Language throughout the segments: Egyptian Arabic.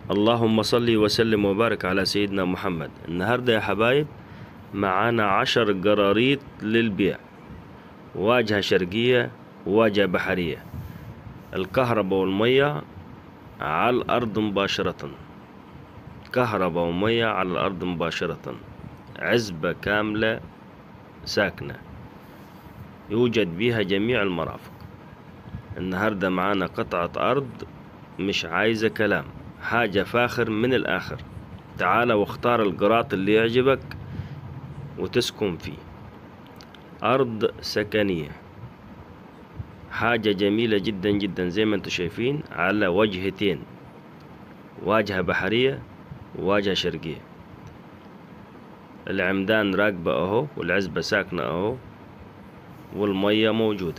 اللهم صل وسلم وبارك على سيدنا محمد النهاردة يا حبايب معانا عشر قراريط للبيع واجهة شرقية وواجهة بحرية الكهرباء والمية على الأرض مباشرة كهرباء ومية على الأرض مباشرة عزبة كاملة ساكنة يوجد بها جميع المرافق النهاردة معانا قطعة أرض مش عايزة كلام حاجة فاخر من الآخر تعال واختار القراط اللي يعجبك وتسكن فيه أرض سكنية حاجة جميلة جدا جدا زي ما انتم شايفين على وجهتين واجهة بحرية وواجهة شرقية العمدان راكبة اهو والعزبة ساكنة اهو والمية موجودة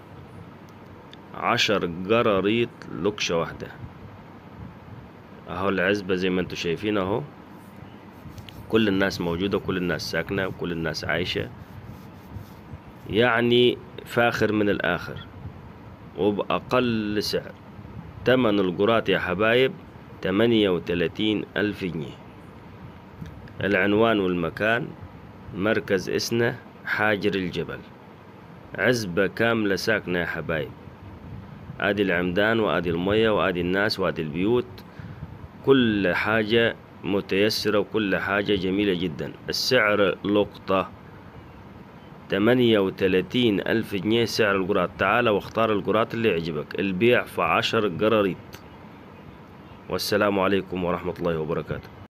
عشر قراريط لكشة واحدة اهو العزبة زي ما انتم شايفين اهو كل الناس موجودة وكل الناس ساكنة وكل الناس عايشة يعني فاخر من الآخر وبأقل سعر تمن القراط يا حبايب تمانية وتلاتين ألف جنيه العنوان والمكان مركز إسنة حاجر الجبل عزبة كاملة ساكنة يا حبايب ادي العمدان وادي المية وادي الناس وادي البيوت كل حاجة متيسرة وكل حاجة جميلة جدا السعر لقطة تمانية وتلاتين ألف جنيه سعر القراط تعال واختار القراط اللي يعجبك البيع في عشر قراريط والسلام عليكم ورحمة الله وبركاته